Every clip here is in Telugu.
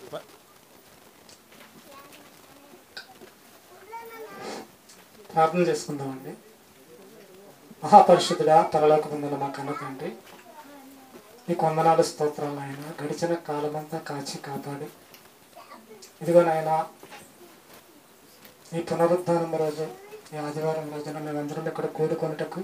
ప్రార్థన చేసుకుందామండి మహాపరిశుద్ధుడా పరలోక పొందిన మా కన్న తండ్రి ఈ కొందనాలు స్తోత్రాలు ఆయన గడిచిన కాలమంతా కాచి కాపాడి ఇదిగో నాయన ఈ పునరుద్ధానం రోజు ఈ ఆదివారం రోజున మేమందరం ఇక్కడ కూడుకొనుటకు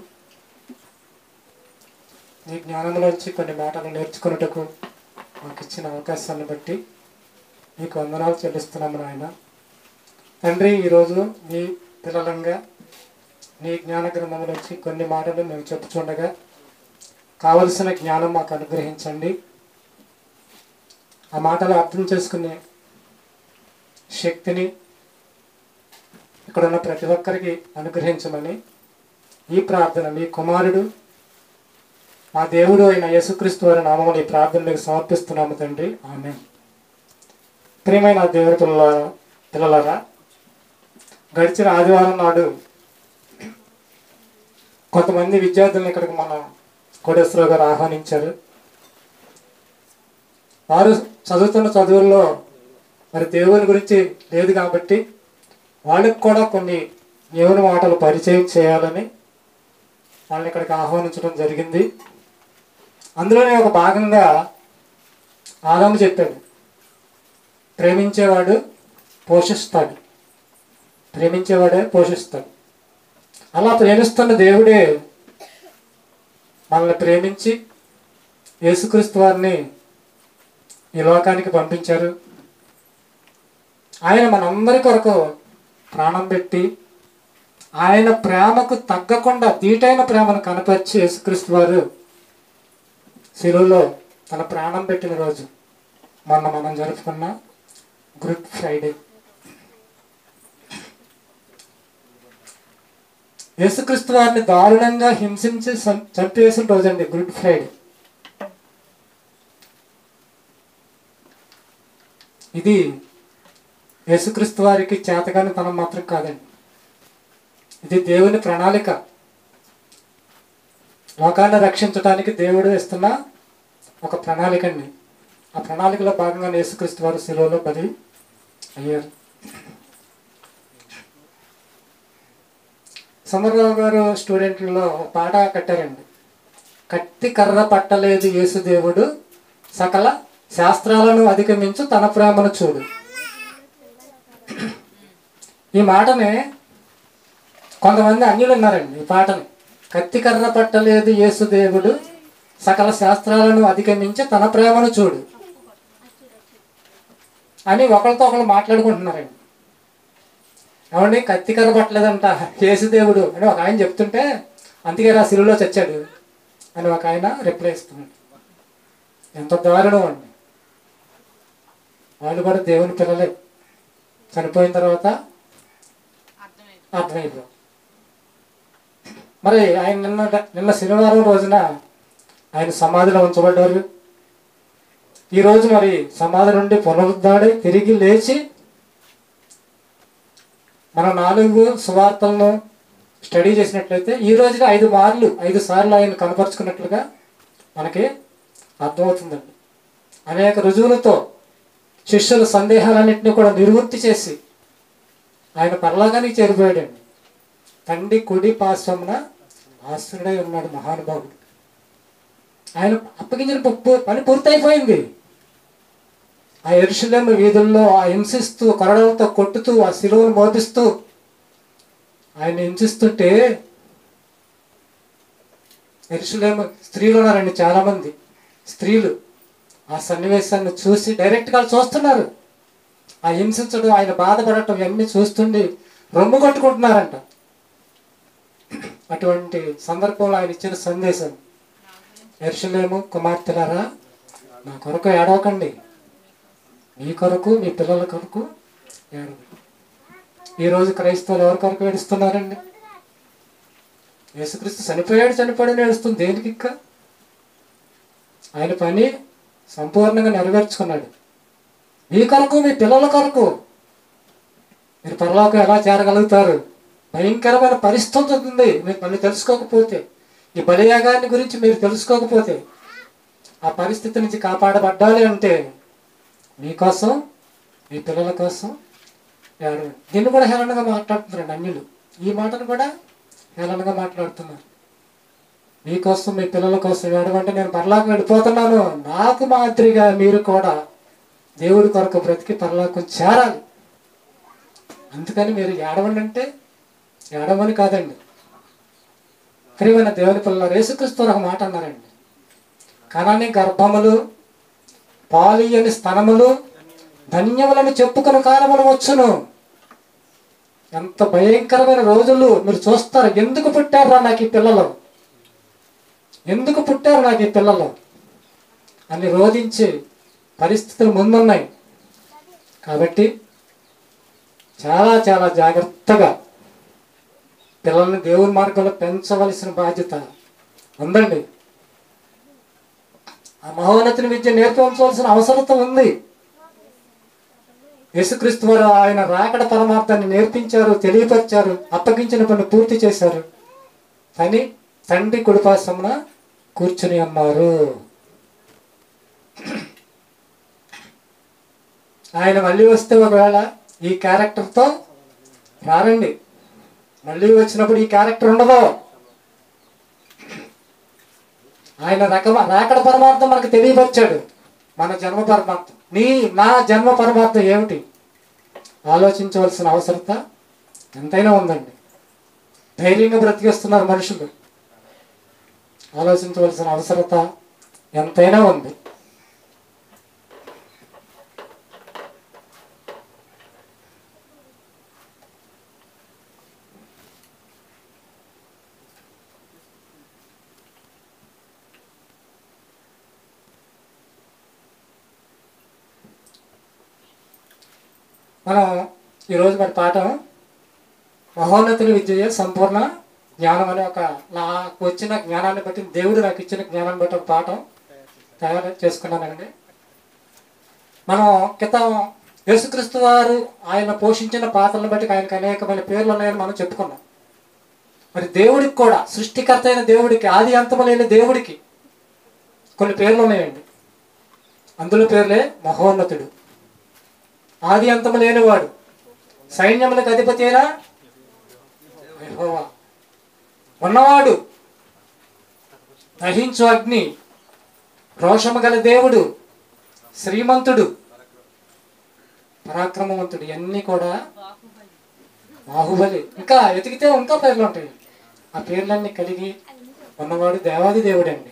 నీ జ్ఞానంలోంచి కొన్ని మాటలు నేర్చుకున్నటకు మాకు ఇచ్చిన అవకాశాన్ని బట్టి నీకు వందనాలు చెల్లిస్తున్నాము నాయన తండ్రి ఈరోజు నీ పిల్లలంగా నీ జ్ఞాన గ్రంథంలోంచి కొన్ని మాటలు మేము చెప్పుచుండగా కావలసిన జ్ఞానం మాకు అనుగ్రహించండి ఆ మాటలు అర్థం చేసుకునే శక్తిని ఇక్కడ ఉన్న ప్రతి ఒక్కరికి అనుగ్రహించమని ఈ ప్రార్థన మీ కుమారుడు మా దేవుడు అయిన యేసుక్రీస్తు వారి నామములు ఈ ప్రార్థన మీకు సమర్పిస్తున్నాము తండ్రి ఆమె ప్రియమైన దేవుడి పిల్లల పిల్లలారా గడిచిన ఆదివారం నాడు కొంతమంది విద్యార్థులను ఇక్కడికి మన కోటేశ్వరరావు గారు ఆహ్వానించారు వారు చదువుతున్న చదువుల్లో మరి దేవుని గురించి లేదు కాబట్టి వాళ్ళకి కూడా కొన్ని దేవుని మాటలు పరిచయం చేయాలని వాళ్ళని ఇక్కడికి ఆహ్వానించడం జరిగింది అందులోనే ఒక భాగంగా ఆదాము చెప్పాడు ప్రేమించేవాడు పోషిస్తాడు ప్రేమించేవాడే పోషిస్తాడు అలా ప్రేమిస్తున్న దేవుడే మనల్ని ప్రేమించి యేసుక్రీస్తు వారిని ఈ లోకానికి పంపించారు ఆయన మనందరి కొరకు ప్రాణం పెట్టి ఆయన ప్రేమకు తగ్గకుండా దీటైన ప్రేమను కనపరిచి యేసుక్రీస్తు వారు శిలువలో తన ప్రాణం పెట్టిన రోజు మొన్న మనం జరుపుకున్న గుడ్ ఫ్రైడే యేసుక్రీస్తు వారిని దారుణంగా హింసించి సం- చంపేసిన రోజండి గుడ్ ఫ్రైడే ఇది యేసుక్రీస్తు వారికి చేతగాని తనం మాత్రం కాదండి ఇది దేవుని ప్రణాళిక లోకాన్ని రక్షించడానికి దేవుడు ఇస్తున్న ఒక ప్రణాళిక అండి ఆ ప్రణాళికలో భాగంగా యేసుక్రీస్తు వారు శిలువలో బలి అయ్యారు సమర్రావు గారు స్టూడెంట్లో ఒక పాట కట్టారండి కత్తి కర్ర పట్టలేదు యేసుదేవుడు సకల శాస్త్రాలను అధిగమించు తన ప్రేమను చూడు ఈ మాటని కొంతమంది అన్యులు ఉన్నారండి ఈ పాటని కత్తి కర్ర పట్టలేదు యేసుదేవుడు సకల శాస్త్రాలను అధిగమించి తన ప్రేమను చూడు అని ఒకరితో ఒకరు మాట్లాడుకుంటున్నారండి ఏమండి కత్తి కర్ర పట్టలేదంట యేసుదేవుడు అని ఒక ఆయన చెప్తుంటే అందుకే రా సిలువలో చచ్చాడు అని ఒక ఆయన రిప్లై ఇస్తున్నాడు ఎంత దారుణం అండి వాళ్ళు కూడా దేవుని పిల్లలే చనిపోయిన తర్వాత అర్థమైపో మరి ఆయన నిన్న నిన్న శనివారం రోజున ఆయన సమాధిలో ఉంచబడ్డారు ఈరోజు మరి సమాధి నుండి పునరుద్ధాడి తిరిగి లేచి మన నాలుగు సువార్తలను స్టడీ చేసినట్లయితే ఈ రోజున ఐదు మార్లు ఐదు సార్లు ఆయన కనపరుచుకున్నట్లుగా మనకి అర్థమవుతుందండి అనేక రుజువులతో శిష్యుల సందేహాలన్నింటినీ కూడా నిర్వృత్తి చేసి ఆయన పరలోకానికి చేరిపోయాడండి తండ్రి కుడి పాశ్వమున ఆశ్రుడై ఉన్నాడు మహానుభావుడు ఆయన అప్పగించిన పప్పు- పని పూర్తయిపోయింది ఆ ఎరుషులేము వీధుల్లో ఆ హింసిస్తూ కొరడలతో కొట్టుతూ ఆ శిలువను మోపిస్తూ ఆయన హింసిస్తుంటే ఎరుషులేము స్త్రీలు ఉన్నారండి చాలామంది స్త్రీలు ఆ సన్నివేశాన్ని చూసి డైరెక్ట్గా చూస్తున్నారు ఆ హింసించడం ఆయన బాధపడటం ఇవన్నీ చూస్తుండి రొమ్ము కొట్టుకుంటున్నారంట అటువంటి సందర్భంలో ఆయన ఇచ్చిన సందేశం ఎరుషులేము కుమార్తెలారా నా కొరకు ఏడవకండి మీ కొరకు మీ పిల్లల కొరకు ఏడవండి ఈరోజు క్రైస్తవులు ఎవరి కొరకు ఏడుస్తున్నారండి యేసుక్రీస్తు చనిపోయాడు చనిపోయాడు ఏడుస్తుంది దేనికి ఇంకా ఆయన పని సంపూర్ణంగా నెరవేర్చుకున్నాడు మీ కొరకు మీ పిల్లల కొరకు మీరు పరలోకం ఎలా చేరగలుగుతారు భయంకరమైన పరిస్థితి ఉంది మీరు మళ్ళీ తెలుసుకోకపోతే ఈ బలియాగాన్ని గురించి మీరు తెలుసుకోకపోతే ఆ పరిస్థితి నుంచి కాపాడబడ్డాలి అంటే మీకోసం మీ పిల్లల కోసం ఏడవండి దీన్ని కూడా హేళనగా మాట్లాడుతున్నారండి అన్యులు ఈ మాటను కూడా హేళనగా మాట్లాడుతున్నారు మీకోసం మీ పిల్లల కోసం ఏడవంటే నేను పరలోకం వెళ్ళిపోతున్నాను నాకు మాదిరిగా మీరు కూడా దేవుడి కొరకు బ్రతికి పరలోకం చేరాలి అందుకని మీరు ఏడవండి అంటే ఏడవని కాదండి ప్రియమైన దేవుని పిల్లల యేసుక్రీస్తు ఒక మాట అన్నారండి కనని గర్భములు పాలియని స్తనములు ధన్యములను చెప్పుకుని కాలములు వచ్చును ఎంత భయంకరమైన రోజులు మీరు చూస్తారు ఎందుకు పుట్టారా నాకు ఈ పిల్లలు ఎందుకు పుట్టారు నాకు ఈ పిల్లలు అని రోధించే పరిస్థితులు ముందున్నాయి కాబట్టి చాలా చాలా జాగ్రత్తగా పిల్లల్ని దేవుని మార్గంలో పెంచవలసిన బాధ్యత ఉందండి ఆ మహోన్నతిని విద్య నేర్పించవలసిన అవసరత ఉంది యేసుక్రీస్తు వారు ఆయన రాకడ పరమార్థాన్ని నేర్పించారు తెలియపరిచారు అప్పగించిన పని పూర్తి చేశారు అని తండ్రి కుడిపాసమున కూర్చుని అన్నారు ఆయన మళ్ళీ వస్తే ఒకవేళ ఈ క్యారెక్టర్తో రారండి మళ్ళీ వచ్చినప్పుడు ఈ క్యారెక్టర్ ఉండదు ఆయన రకమ రాకడ పరమార్థం మనకు తెలియపరిచాడు మన జన్మ పరమార్థం నీ నా జన్మ పరమార్థం ఏమిటి ఆలోచించవలసిన అవసరత ఎంతైనా ఉందండి ధైర్యంగా బ్రతికేస్తున్నారు మనుషులు ఆలోచించవలసిన అవసరత ఎంతైనా ఉంది మనం ఈరోజు మరి పాఠం మహోన్నతుని విద్య సంపూర్ణ జ్ఞానం అనే ఒక నాకు వచ్చిన జ్ఞానాన్ని బట్టి దేవుడు నాకు ఇచ్చిన జ్ఞానాన్ని బట్టి ఒక పాఠం తయారు చేసుకున్నానండి మనం క్రితం యేసుక్రీస్తు వారు ఆయన పోషించిన పాత్రలను బట్టి ఆయనకు అనేకమైన పేర్లు ఉన్నాయని మనం చెప్పుకున్నాం మరి దేవుడికి కూడా సృష్టికర్త అయిన దేవుడికి ఆది అంతము లేని దేవుడికి కొన్ని పేర్లు ఉన్నాయండి అందులో పేర్లే మహోన్నతుడు ఆది అంతము లేనివాడు సైన్యములకు అధిపతి అయినా యెహోవా. ఉన్నవాడు దహించు అగ్ని రోషము గల దేవుడు శ్రీమంతుడు పరాక్రమవంతుడు ఇవన్నీ కూడా బాహుబలి ఇంకా ఎతికితే ఇంకా పేర్లు ఉంటాయి ఆ పేర్లన్నీ కలిగి ఉన్నవాడు దేవాది దేవుడండి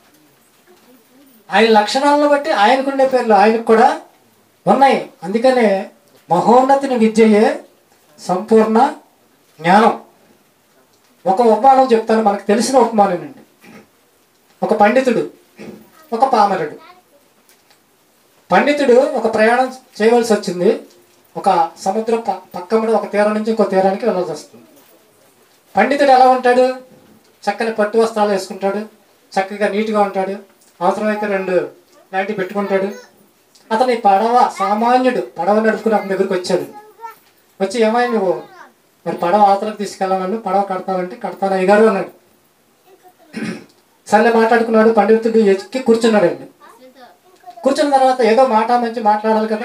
ఆయన లక్షణాలను బట్టి ఆయనకుండే పేర్లు ఆయనకు కూడా ఉన్నాయి అందుకనే మహోన్నతిని విద్యయే సంపూర్ణ జ్ఞానం ఒక ఉపమానం చెప్తాను మనకు తెలిసిన ఉపమానం అండి ఒక పండితుడు ఒక పామరుడు పండితుడు ఒక ప్రయాణం చేయవలసి వచ్చింది ఒక సముద్రం ప పక్కన ఒక తీరం నుంచి ఇంకో తీరానికి వెళ్ళాల్సి వస్తుంది పండితుడు ఎలా ఉంటాడు చక్కని పట్టు వస్త్రాలు వేసుకుంటాడు చక్కగా నీట్గా ఉంటాడు అవసరమైతే రెండు లాంటివి పెట్టుకుంటాడు అతని పడవ సామాన్యుడు పడవ నడుపుకుని అతని దగ్గరికి వచ్చాడు వచ్చి ఏమై నువ్వు మరి పడవ అవతలకు తీసుకెళ్ళాలను పడవ కడతావంటే కడతాను అయ్యగారు అన్నాడు సర్లే మాట్లాడుకున్నాడు పండితుడు ఎక్కి కూర్చున్నాడండి కూర్చున్న తర్వాత ఏదో మాట మంచి మాట్లాడాలి కదా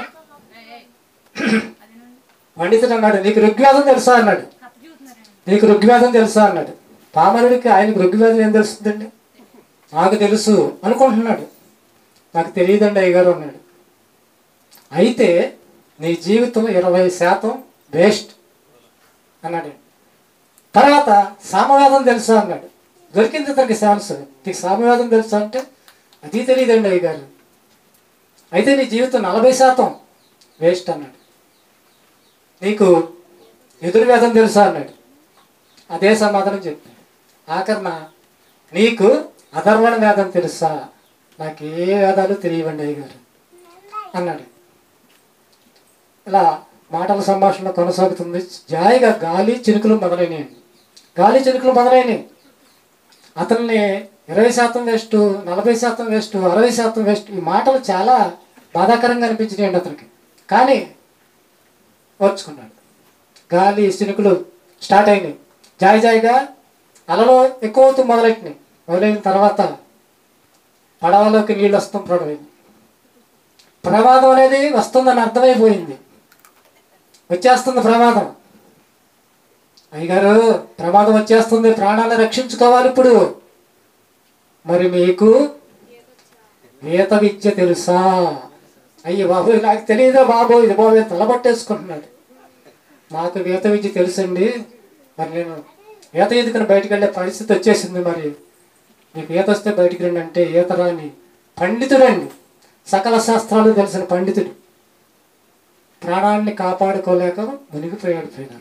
పండితుడు అన్నాడు నీకు ఋగ్వేదం తెలుసా అన్నాడు నీకు ఋగ్వేదం తెలుసా అన్నాడు పామరుడికి ఆయనకు ఋగ్వేదం ఏం తెలుస్తుందండి నాకు తెలుసు అనుకుంటున్నాడు నాకు తెలియదండి అయ్యగారు అన్నాడు అయితే నీ జీవితం ఇరవై శాతం వేస్ట్ అన్నాడు తర్వాత సామవేదం తెలుసా అన్నాడు దొరికింది ఇతనికి ఛాన్స్ నీకు సామవేదం తెలుసా అంటే అది తెలియదండి అయ్యగారు అయితే నీ జీవితం నలభై శాతం వేస్ట్ అన్నాడు నీకు ఎదుర్వేదం తెలుసా అన్నాడు అదే సమాధానం చెప్పాడు ఆఖరణ నీకు అధర్వణ వేదం తెలుసా నాకు ఏ వేదాలు తెలియవండి అయ్యగారు అన్నాడు ఇలా మాటల సంభాషణ కొనసాగుతుంది జాయిగా గాలి చినుకులు మొదలైనవి గాలి చినుకులు మొదలైనవి అతన్ని ఇరవై శాతం వేస్ట్ నలభై శాతం వేస్ట్ అరవై శాతం వేస్ట్ ఈ మాటలు చాలా బాధాకరంగా అనిపించినాయండి అతనికి కానీ ఓర్చుకున్నాడు గాలి చినుకులు స్టార్ట్ అయినాయి జాయి జాయిగా అలలో ఎక్కువ అవుతూ మొదలెట్టినాయి మొదలైన తర్వాత పడవలోకి నీళ్ళు వస్తాం పడవైంది ప్రమాదం అనేది వస్తుందని అర్థమైపోయింది వచ్చేస్తుంది ప్రమాదం అయ్యగారు ప్రమాదం వచ్చేస్తుంది ప్రాణాలను రక్షించుకోవాలి ఇప్పుడు మరి మీకు ఈత విద్య తెలుసా అయ్యి బాబు నాకు తెలియదా బాబు ఇది బాబు తలబట్టేసుకుంటున్నాడు నాకు ఈత విద్య తెలుసండి మరి నేను ఈత ఈదుకుని బయటికి వెళ్ళే పరిస్థితి వచ్చేసింది మరి మీకు ఈత వస్తే బయటికి రండి అంటే ఈత రాని పండితుడండి సకల శాస్త్రాలు తెలిసిన పండితుడు ప్రాణాన్ని కాపాడుకోలేక మునిగిపోయాడు పోయినారు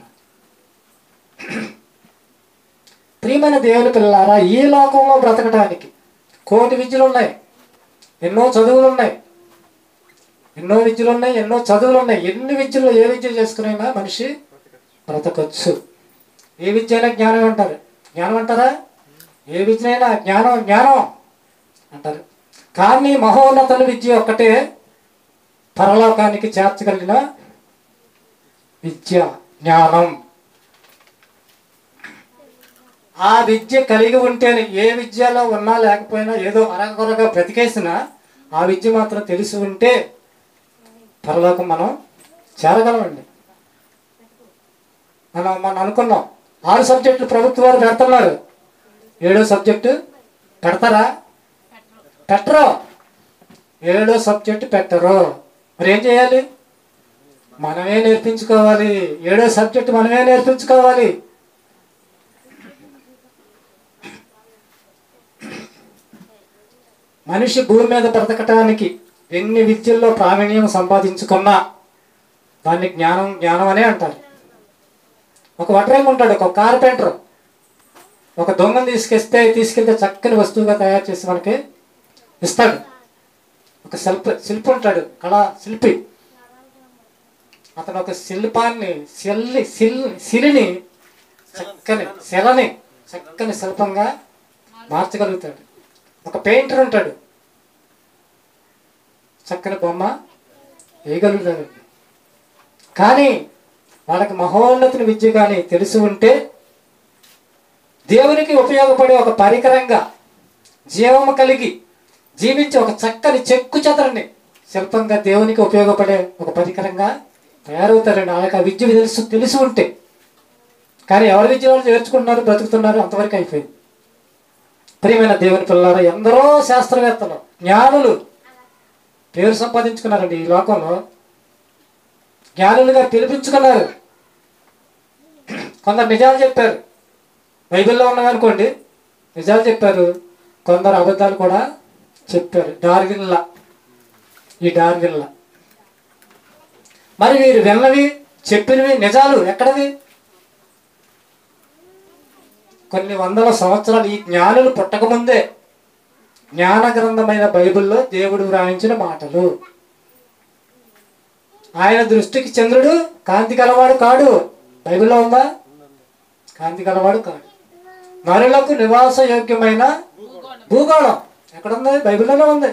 ప్రియమైన దేవుని పిల్లారా ఈ లోకంలో బ్రతకడానికి కోటి విద్యలు ఉన్నాయి ఎన్నో చదువులు ఉన్నాయి ఎన్నో విద్యలు ఉన్నాయి ఎన్నో చదువులు ఉన్నాయి ఎన్ని విద్యలు ఏ విద్య చేసుకునైనా మనిషి బ్రతకొచ్చు ఏ విద్య అయినా జ్ఞానం అంటారు జ్ఞానం అంటారా ఏ విద్యనైనా జ్ఞానం జ్ఞానం అంటారు కానీ మహోన్నతుల విద్య ఒక్కటే పరలోకానికి చేర్చగలిగిన విద్య జ్ఞానం ఆ విద్య కలిగి ఉంటేనే ఏ విద్యలో ఉన్నా లేకపోయినా ఏదో అరకొరగా బ్రతికేసినా ఆ విద్య మాత్రం తెలిసి ఉంటే పరలోకం మనం చేరగలమండి మనం మనం అనుకున్నాం ఆరు సబ్జెక్టులు ప్రభుత్వ వారు పెడుతున్నారు ఏడో సబ్జెక్టు పెడతారా పెట్టరు ఏడో సబ్జెక్టు పెట్టరు మరి ఏం చేయాలి మనమే నేర్పించుకోవాలి ఏడో సబ్జెక్టు మనమే నేర్పించుకోవాలి మనిషి భూమి మీద బ్రతకటానికి ఎన్ని విద్యల్లో ప్రావీణ్యం సంపాదించుకున్నా దాన్ని జ్ఞానం జ్ఞానం అనే అంటారు ఒక వడ్రంగి ఉంటాడు ఒక కార్పెంటర్ ఒక దొంగను తీసుకెస్తే తీసుకెళ్తే చక్కని వస్తువుగా తయారు చేసి మనకి ఇస్తాడు ఒక శిల్ప శిల్పి ఉంటాడు కళా శిల్పి అతను ఒక శిల్పాన్ని శిల్లి శిల్ శిలిని చక్కని శిలని చక్కని శిల్పంగా మార్చగలుగుతాడు ఒక పెయింటర్ ఉంటాడు చక్కని బొమ్మ వేయగలుగుతాడు కానీ వాళ్ళకి మహోన్నతుని విద్య కానీ తెలిసి ఉంటే దేవునికి ఉపయోగపడే ఒక పరికరంగా జీవము కలిగి జీవించే ఒక చక్కని చెక్కు చెదరని శిల్పంగా దేవునికి ఉపయోగపడే ఒక పరికరంగా తయారవుతారండి వాళ్ళకి ఆ విద్య తెలుసు తెలిసి ఉంటే కానీ ఎవరి విద్య వాళ్ళు నేర్చుకుంటున్నారు బ్రతుకుతున్నారు అంతవరకు అయిపోయింది ప్రియమైన దేవుని పిల్లలారా ఎందరో శాస్త్రవేత్తలు జ్ఞానులు పేరు సంపాదించుకున్నారండి ఈ లోకంలో జ్ఞానులుగా పిలిపించుకున్నారు కొందరు నిజాలు చెప్పారు బైబిల్లో ఉన్నాయనుకోండి నిజాలు చెప్పారు కొందరు అబద్ధాలు కూడా చెప్పారు డార్విన్లా ఈ డార్విన్లా మరి వీరు విన్నవి చెప్పినవి నిజాలు ఎక్కడవి కొన్ని వందల సంవత్సరాలు ఈ జ్ఞానులు పుట్టకముందే జ్ఞాన గ్రంథమైన బైబిల్లో దేవుడు వ్రాయించిన మాటలు ఆయన దృష్టికి చంద్రుడు కాంతి గలవాడు కాడు బైబిల్లో ఉందా కాంతి గలవాడు కాడు నరులకు నివాస యోగ్యమైన భూగోళం ఎక్కడుంది బైబిల్లోనే ఉంది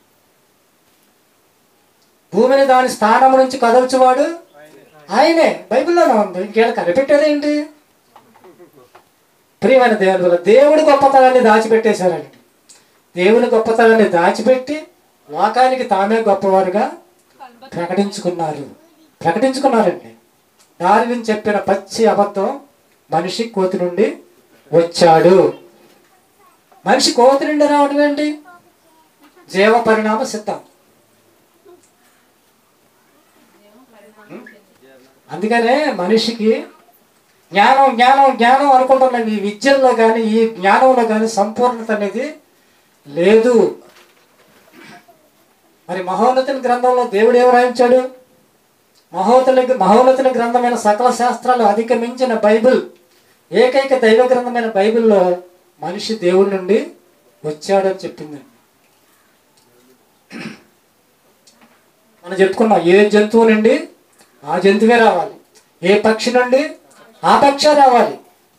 భూమిని దాని స్థానం నుంచి కదల్చువాడు ఆయనే బైబిల్లోనే ఉంది ఇంకేళ్ళ కనిపెట్టేదేంటి ప్రియమైన దేవుని వల్ల దేవుడి గొప్పతనాన్ని దాచిపెట్టేశారండి దేవుని గొప్పతనాన్ని దాచిపెట్టి లోకానికి తామే గొప్పవారుగా ప్రకటించుకున్నారు ప్రకటించుకున్నారండి డార్విన్ చెప్పిన పచ్చి అబద్ధం మనిషి కోతి నుండి వచ్చాడు మనిషి కోతి నుండి రావడం ఏంటి జీవ పరిణామ సిద్ధాంతం అందుకనే మనిషికి జ్ఞానం జ్ఞానం జ్ఞానం అనుకుంటున్నాం ఈ విద్యల్లో కానీ ఈ జ్ఞానంలో కానీ సంపూర్ణత అనేది లేదు మరి మహోన్నతుని గ్రంథంలో దేవుడు ఏం రాయించాడు మహోన్నతుని మహోన్నతుని గ్రంథమైన సకల శాస్త్రాలు అధిగమించిన బైబిల్ ఏకైక దైవ గ్రంథమైన బైబిల్లో మనిషి దేవుడి నుండి వచ్చాడని చెప్పింది మనం చెప్పుకున్నాం ఏ జంతువు నుండి ఆ జంతువే రావాలి ఏ పక్షి నుండి ఆ పక్షే రావాలి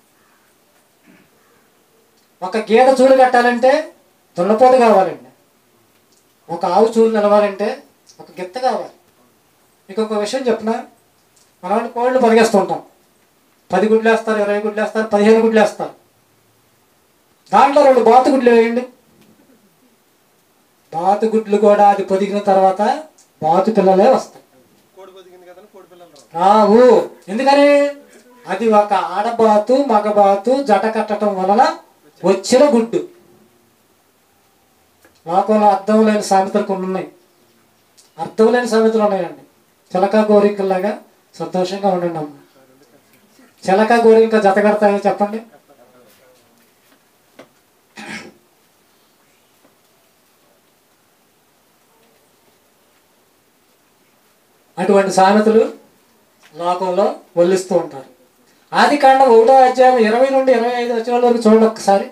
ఒక గీత చూడు కట్టాలంటే దున్నపోతు కావాలండి ఒక ఆవు చూడు నిలవాలంటే ఒక గిత్త కావాలి ఇంకొక విషయం చెప్పిన మనం కోళ్ళు పొదిగేస్తుంటాం పది గుడ్లు వేస్తారు ఇరవై గుడ్లు వేస్తారు పదిహేను గుడ్లు వేస్తారు దాంట్లో రెండు బాతు గుడ్లు వేయండి బాతు గుడ్లు కూడా అది పొదిగిన తర్వాత బాతు పిల్లలే వస్తాయి కోడి బతికింది కదా కోడి పిల్లలు రావు రావు ఎందుకని అది ఒక ఆడబాతు మగబాతు జట కట్టడం వలన వచ్చిన గుడ్డు లోకంలో అర్థం లేని సామెతలు కొన్ని ఉన్నాయి అర్థం లేని సామెతలు ఉన్నాయండి చిలక గోరింకల్లాగా సంతోషంగా ఉండండి అమ్మ చిలక గోరింక జత కడతాయో చెప్పండి అటువంటి సామెతలు లోకంలో వల్లిస్తూ ఉంటారు ఆది కాండం ఒకటో అధ్యాయం ఇరవై నుండి ఇరవై ఐదు వచ్చిన వరకు చూడండి ఒక్కసారి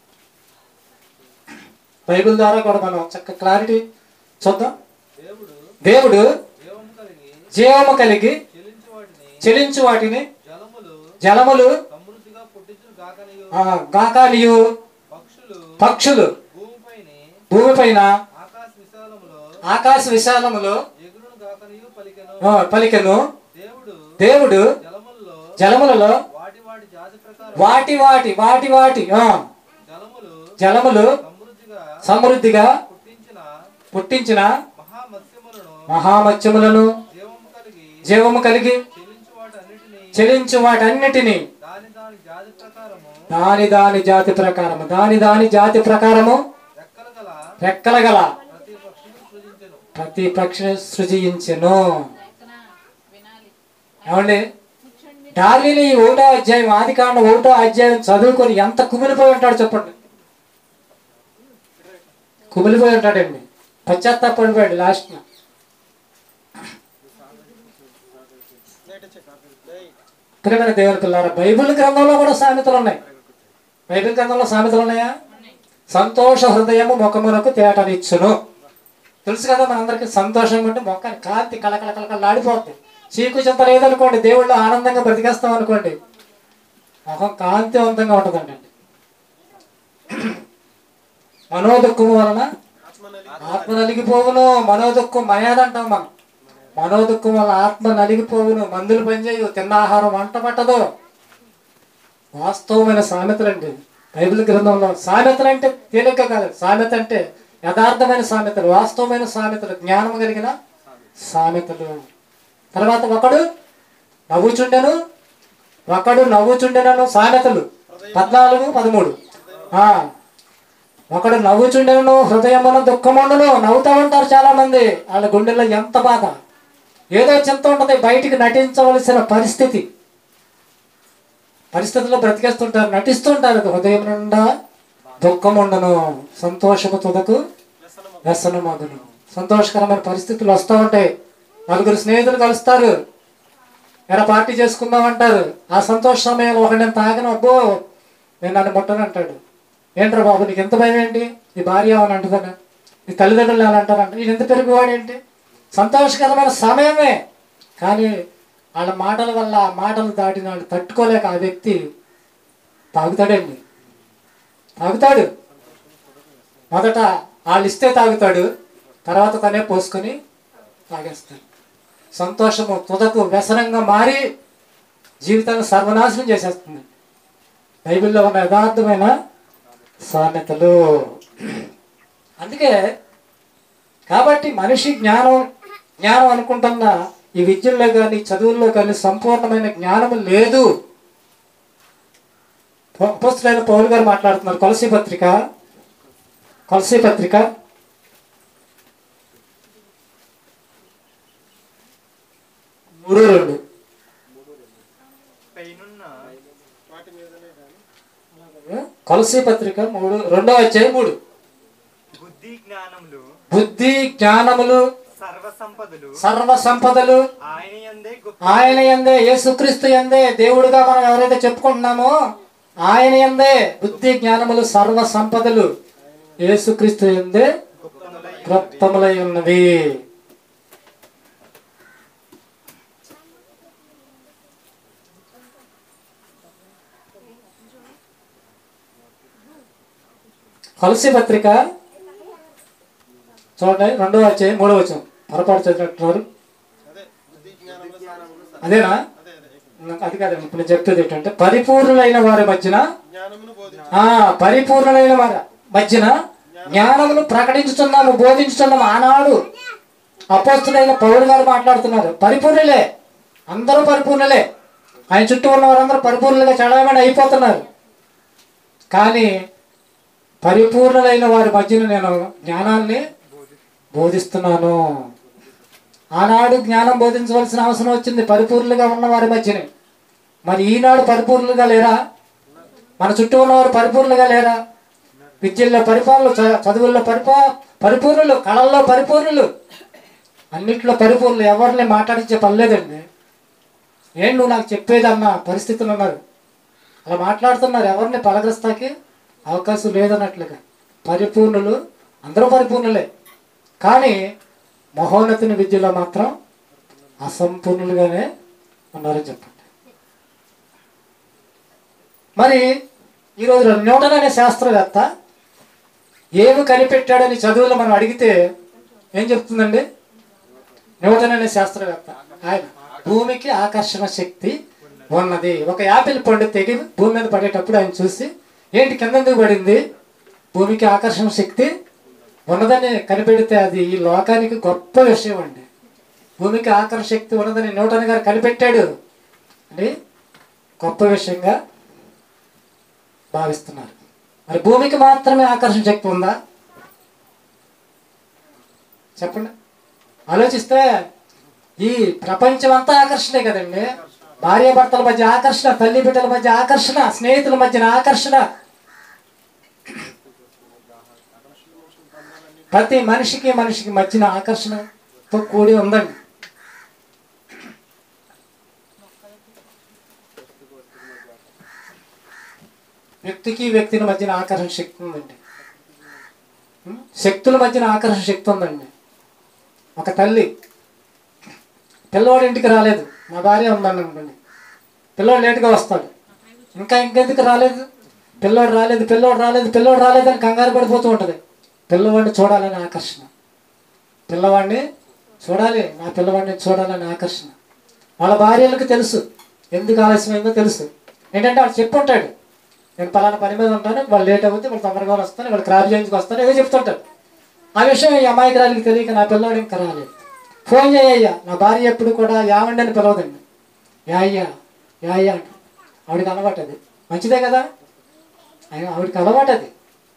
బైబిల్ ద్వారా కూడా మనం చక్క క్లారిటీ చూద్దాం దేవుడు దేవుడు జీవము కలిగి జీవము కలిగి చెలించు వాటిని చెలించు వాటిని జలములు జలములు సమృద్ధిగా పుట్టించును గాకనియు ఆ, గాకాలియు పక్షులు పక్షులు భూమిపైన భూమిపైన ఆకాశ విశాలములో ఆకాశ విశాలములో ఎగురును గాకనియు పలికెను ఆ, పలికెను దేవుడు దేవుడు జలముల్లో జలములలో వాటి వాటి జాతి ప్రకారం వాటి వాటి వాటి వాటి ఆ, జలములు జలములు సమృద్ధిగా సమృద్ధిగా పుట్టించిన పుట్టించిన మహామత్స్యములను మహామత్స్యములను జీవము కలిగి జీవము కలిగి చెలించు వాటన్నిటిని చెలించు వాటన్నిటిని దాని దాని జాతి ప్రకారము దాని దాని జాతి ప్రకారము దాని దాని జాతి ప్రకారము రెక్కలు గల రెక్కల గల ప్రతి పక్షులు సృజించెను ప్రతి పక్షిని సృజించెను లేఖన వినాలి ఏమండి డార్విన్ ఈ ఒకటో అధ్యాయం ఆది కాండ ఒకటో అధ్యాయం చదువుకొని ఎంత కుమిలిపోయి ఉంటాడు చెప్పండి కుమిలిపోయి ఉంటాడండి పశ్చాత్తాపడిపోయాడు లాస్ట్ లేట్ చెక్ డేయ్ ప్రియమైన దేవుని పిల్లారా బైబిల్ గ్రంథంలో కూడా సామెతలు ఉన్నాయి బైబిల్ గ్రంథంలో సామెతలు ఉన్నాయా సంతోష హృదయము ముఖమునకు తేటనిచ్చును తెలుసు కదా మనందరికి సంతోషంగా ఉంటే మొక్కని కాంతి కళకళ కళకళలాడిపోద్ది చీకు చింత లేదనుకోండి దేవుళ్ళు ఆనందంగా బ్రతికేస్తాం అనుకోండి ముఖం కాంతివంతంగా ఉంటుందండి మనోదుఖము వలన ఆత్మ నలి ఆత్మ నలిగిపోవును మనోదుఖం మయాదంటాం మనం మనోదుఖం వల్ల ఆత్మ నలిగిపోవును మందులు పనిచేయవు తిన్న ఆహారం వంట పట్టదు వాస్తవమైన సామెతలండి బైబిల్ గ్రంథంలో సామెతలు అంటే తేలిక కాదు సామెత అంటే యథార్థమైన సామెతలు వాస్తవమైన సామెతలు జ్ఞానం కలిగిన సామెతలు తర్వాత ఒకడు నవ్వుచుండెను ఒకడు నవ్వుచుండెనను సామెతలు పద్నాలుగు పదమూడు ఆ ఒకడు నవ్వుచుండెను హృదయమున దుఃఖముండును నవ్వుతా ఉంటారు చాలా మంది వాళ్ళ గుండెల్లో ఎంత బాధ ఏదో చింత ఉంటుంది బయటికి నటించవలసిన పరిస్థితి పరిస్థితుల్లో బ్రతికేస్తుంటారు నటిస్తుంటారు హృదయం నిండా దుఃఖం ఉండను సంతోషము తుదకు వ్యసనం మగును సంతోషకరమైన పరిస్థితులు వస్తూ ఉంటాయి నలుగురు స్నేహితులు కలుస్తారు ఎరా పార్టీ చేసుకుందాం అంటారు ఆ సంతోష సమయంలో ఒకటి నేను తాగను అబ్బో నేను నన్ను ముట్టను అంటాడు ఏంట్రా బాబు నీకు ఎంత భయం ఏంటి నీ భార్య అని అంటుందన్న నీ తల్లిదండ్రులు ఎలా అంటారంట నేను ఎంత పెరిగివాడు ఏంటి సంతోషకరమైన సమయమే కానీ వాళ్ళ మాటల వల్ల ఆ మాటలు దాటిన వాళ్ళు తట్టుకోలేక ఆ వ్యక్తి తాగుతాడండి తాగుతాడు మొదట వాళ్ళు ఇస్తే తాగుతాడు తర్వాత తనే పోసుకొని తాగేస్తాడు సంతోషము తుదకు వ్యసనంగా మారి జీవితాన్ని సర్వనాశనం చేసేస్తుంది బైబిల్లో ఉన్న యథార్థమైన సామెతలు అందుకే కాబట్టి మనిషి జ్ఞానం జ్ఞానం అనుకుంటున్న ఈ విద్యల్లో కానీ చదువుల్లో కానీ సంపూర్ణమైన జ్ఞానము లేదు పుస్తకైన పౌలు గారు మాట్లాడుతున్నారు కొలసి పత్రిక కొలసి పత్రిక మూడు రెండు పైనున్న వాటి మీదనే కానీ కొలసి పత్రిక మూడు రెండో అధ్యాయం మూడు బుద్ధి జ్ఞానములు బుద్ధి జ్ఞానములు సర్వ సంపదలు సర్వ సంపదలు ఆయన యందే గొప్ప ఆయన ఎందే యేసుక్రీస్తు ఎందే దేవుడుగా మనం ఎవరైతే చెప్పుకుంటున్నామో ఆయన ఎందే బుద్ధి జ్ఞానములు సర్వ సంపదలు యేసుక్రీస్తు ఎందే క్లుప్తములై ఉన్నవి కొలసి పత్రిక చూడండి రెండో వచ్చే మూడో వచ్చాం పొరపాటు చదివినట్టున్నారు అదే బుద్ధి జ్ఞానములు జ్ఞానములు స- అదేనా అదే అదే నాకు అది కాదు ఇప్పుడు నేను చెప్తుంది ఏంటంటే పరిపూర్ణులైన వారి మధ్యన జ్ఞానమును బోధించు ఆ పరిపూర్ణులైన వారి మధ్యన జ్ఞానమును ప్రకటించుతున్నాము బోధించుతున్నాము ఆనాడు అపోస్తుడైన పౌరు గారు మాట్లాడుతున్నారు పరిపూర్ణులే అందరూ పరిపూర్ణులే ఆయన చుట్టూ ఉన్న వారందరూ పరిపూర్ణులుగా చడవమని అయిపోతున్నారు కానీ పరిపూర్ణులైన వారి మధ్యన నేను జ్ఞానాన్ని బోధిస్తున్నాను ఆనాడు జ్ఞానం బోధించవలసిన అవసరం వచ్చింది పరిపూర్ణులుగా ఉన్న వారి మధ్యనే మరి ఈనాడు పరిపూర్ణులుగా లేరా మన చుట్టూ ఉన్నవారు పరిపూర్ణులుగా లేరా విద్యల్లో పరిపాలన చ- చదువుల్లో పరిపా పరిపూర్ణులు కళల్లో పరిపూర్ణులు అన్నిట్లో పరిపూర్ణులు ఎవరిని మాట్లాడించే పని లేదండి ఏం నువ్వు నాకు చెప్పేదన్న పరిస్థితులు ఉన్నారు అలా మాట్లాడుతున్నారు ఎవరిని పలకరిస్తాకి అవకాశం లేదన్నట్లుగా పరిపూర్ణులు అందరూ పరిపూర్ణులే కానీ మహోన్నతిని విద్యలో మాత్రం అసంపూర్ణులుగానే ఉన్నారని చెప్పండి మరి ఈరోజు న్యూటన్ అనే శాస్త్రవేత్త ఏమి కనిపెట్టాడని చదువులో మనం అడిగితే ఏం చెప్తుందండి న్యూటన్ అనే శాస్త్రవేత్త ఆయన భూమికి ఆకర్షణ శక్తి ఉన్నది ఒక యాపిల్ పండు తెగి భూమి మీద పడేటప్పుడు ఆయన చూసి ఏంటి కింద ఎందుకు పడింది భూమికి ఆకర్షణ శక్తి ఉన్నదని కనిపెడితే అది ఈ లోకానికి గొప్ప విషయం అండి భూమికి ఆకర్షణ శక్తి ఉన్నదని న్యూటన్ గారు కనిపెట్టాడు అని గొప్ప విషయంగా భావిస్తున్నారు మరి భూమికి మాత్రమే ఆకర్షణ శక్తి ఉందా చెప్పండి ఆలోచిస్తే ఈ ప్రపంచం అంతా ఆకర్షణే కదండి భార్య భర్తల మధ్య ఆకర్షణ తల్లి బిడ్డల మధ్య ఆకర్షణ స్నేహితుల మధ్యన ఆకర్షణ ప్రతి మనిషికి మనిషికి మధ్యన ఆకర్షణతో కూడి ఉందండి వ్యక్తికి వ్యక్తిని మధ్యన ఆకర్షణ శక్తి ఉందండి ఉం? శక్తుల మధ్యన ఆకర్షణ శక్తి ఉందండి ఒక తల్లి పిల్లవాడు ఇంటికి రాలేదు మా భార్య ఉందని అనుకోండి పిల్లవాడు లేటుగా వస్తాడు ఇంకా ఇంకెందుకు రాలేదు పిల్లోడు రాలేదు పిల్లోడు రాలేదు పిల్లోడు రాలేదు అని కంగారు పడిపోతూ ఉంటుంది పిల్లవాడిని చూడాలని ఆకర్షణ పిల్లవాడిని చూడాలి నా పిల్లవాడిని చూడాలని ఆకర్షణ వాళ్ళ భార్యలకు తెలుసు ఎందుకు ఆలస్యమైందో తెలుసు ఏంటంటే వాళ్ళు చెప్పుంటాడు నేను పలానా పని మీద ఉంటాను వాళ్ళు లేట్ అవుతే వాళ్ళు తొందరగా వస్తాను వాళ్ళు క్రాప్ చేయించుకు వస్తాను ఏదో చెప్తుంటాడు ఆ విషయం ఈ అమాయకురాలికి తెలియక నా పిల్లవాడు ఇంకా రాలేదు ఫోన్ చేయ్యా నా భార్య ఎప్పుడు కూడా యావండి అని పిలవదండి యాయ్యా యాయ్యా అంట ఆవిడకి అలవాటు అది మంచిదే కదా ఆయన ఆవిడకి అలవాటు అది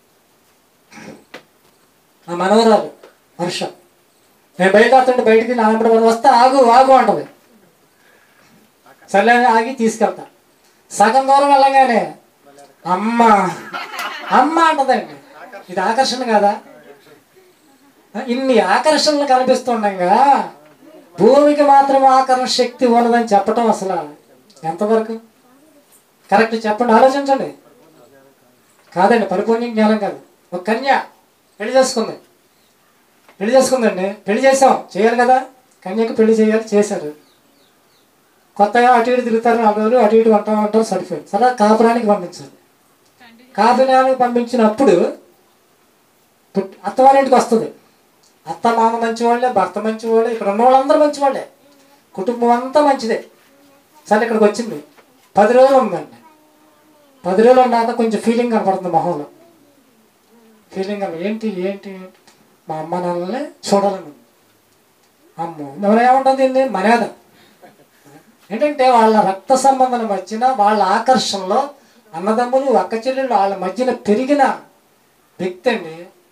నా మనవరాలు వర్ష నేను బయలుదేరుతుంటే బయటికి నా వెంబడి వాళ్ళు వస్తే ఆగు ఆగు అంటది సర్లే అని ఆగి తీసుకెళ్తా సగం దూరం వెళ్ళగానే అమ్మ అమ్మ అంటదండి ఇది ఆకర్షణ కాదా ఇన్ని ఆకర్షణలు కనిపిస్తుండగా భూమికి మాత్రం ఆకర్షణ శక్తి ఉన్నదని చెప్పటం అసలు ఎంతవరకు కరెక్ట్ చెప్పండి ఆలోచించండి కాదండి పరిపూర్ణ జ్ఞానం కాదు ఒక కన్య పెళ్లి చేసుకుంది పెళ్లి చేసుకుందండి పెళ్లి చేసాం చేయాలి కదా కన్యకు పెళ్లి చేయాలి చేశారు కొత్తగా అటు ఇటు తిరుగుతారు నాలుగు రోజులు అటు ఇటు వంట ఉంటారు సరిపోయింది సరే కాపురానికి పంపించాలి కాపురానికి పంపించినప్పుడు పుట్- అత్తవారింటికి వస్తుంది అత్త మామ మంచివాళ్ళే భర్త మంచివాళ్ళే ఇక్కడ ఉన్న వాళ్ళందరూ మంచివాళ్ళే కుటుంబం అంతా మంచిదే సరే ఇక్కడికి వచ్చింది పది రోజులు ఉందండి పది రోజులు ఉన్నాక కొంచెం ఫీలింగ్ కనపడుతుంది మొహంలో ఫీలింగ్ కనప ఏంటి ఏంటి మా అమ్మ నాన్నలే చూడాలని ఉంది. అమ్మో ఎవరు ఏమంటుంది దీన్ని మర్యాద ఏంటంటే వాళ్ళ రక్త సంబంధం మధ్యన వాళ్ళ ఆకర్షణలో అన్నదమ్ములు అక్క చెల్లెళ్ళు వాళ్ళ మధ్యన పెరిగిన వ్యక్తి అండి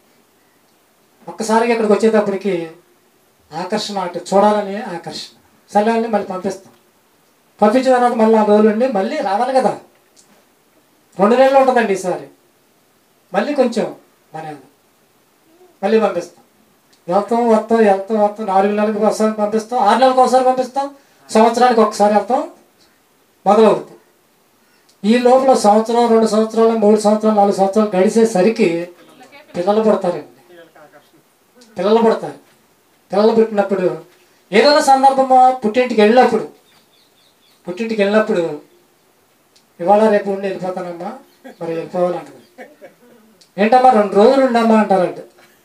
ఒక్కసారిగా ఇక్కడికి వచ్చేటప్పటికి ఆకర్షణ అటు చూడాలని ఆకర్షణ సరే అని మళ్ళీ పంపిస్తాం పంపించిన తర్వాత మళ్ళీ ఆ రోజులు ఉండి మళ్ళీ రావాలి కదా రెండు నెలలు ఉంటుందండి ఈసారి మళ్ళీ కొంచెం మర్యాద మళ్ళీ పంపిస్తాం వెళ్తాం వస్తాం వెళ్తాం వస్తాం నాలుగు నెలలకు ఒకసారి పంపిస్తాం ఆరు నెలలకు ఒకసారి పంపిస్తాం సంవత్సరానికి ఒకసారి వెళ్తాం మొదలవుతుంది ఈ లోపల సంవత్సరం రెండు సంవత్సరాలు మూడు సంవత్సరాలు నాలుగు సంవత్సరాలు గడిచేసరికి పిల్లలు పుడతారండి పిల్లలు పుడతారు పిల్లలు పుట్టినప్పుడు ఏదైనా సందర్భమో పుట్టింటికి వెళ్ళినప్పుడు పుట్టింటికి వెళ్ళినప్పుడు ఇవాళ రేపు ఉండి వెళ్ళిపోతానమ్మా మరి వెళ్ళిపోవాలంటది ఏంటమ్మా రెండు రోజులు ఉండమ్మా అంటారంట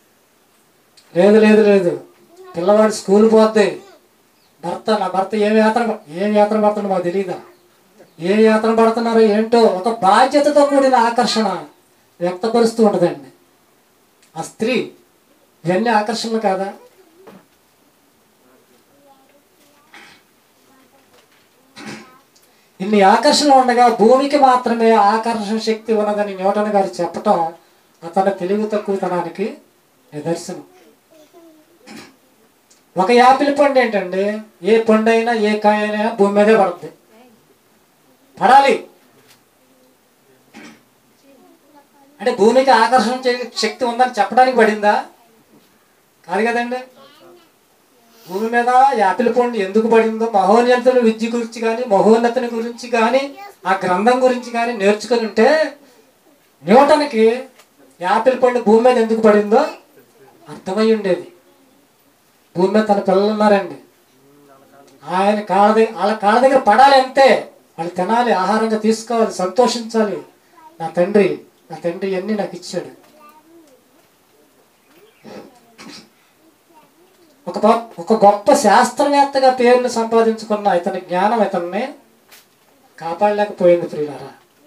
లేదు లేదు లేదు పిల్లవాడు స్కూల్ పోతే భర్త నా భర్త ఏం యాత్ర ప- ఏం యాత్ర పడుతుందో మాకు తెలియదా ఏ యాత్ర పడుతున్నారో ఏంటో ఒక బాధ్యతతో కూడిన ఆకర్షణ వ్యక్తపరుస్తూ ఉంటుందండి ఆ స్త్రీ ఇవన్నీ ఆకర్షణలు కాదా ఇన్ని ఆకర్షణలు ఉండగా భూమికి మాత్రమే ఆకర్షణ శక్తి ఉన్నదని న్యూటన్ గారు చెప్పటం అతని తెలివి తక్కువతనానికి నిదర్శనం ఒక యాపిల్ పండు ఏంటండి ఏ పండు అయినా ఏ కాయ అయినా భూమి మీదే పడుతుంది పడాలి అంటే భూమికి ఆకర్షణ చే- శక్తి ఉందని చెప్పడానికి పడిందా కాదు కదండి భూమి మీద యాపిల్ పండు ఎందుకు పడిందో మహోన్నతుల విద్య గురించి కానీ మహోన్నతుని గురించి కానీ ఆ గ్రంథం గురించి కానీ నేర్చుకుని ఉంటే న్యూటన్కి యాపిల్ పండు భూమి మీద ఎందుకు పడిందో అర్థమై ఉండేది భూమి మీద తన పిల్లలు ఉన్నారండి ఆయన కాళ్ళ దగ్గర వాళ్ళ కాళ్ళ దగ్గర పడాలి అంతే వాళ్ళు తినాలి ఆహారంగా తీసుకోవాలి సంతోషించాలి నా తండ్రి నా తండ్రి అన్నీ నాకు ఇచ్చాడు ఒక గొప్ప ఒక గొప్ప శాస్త్రవేత్తగా పేరును సంపాదించుకున్న ఇతని జ్ఞానం ఇతన్ని కాపాడలేకపోయింది ప్రియులారా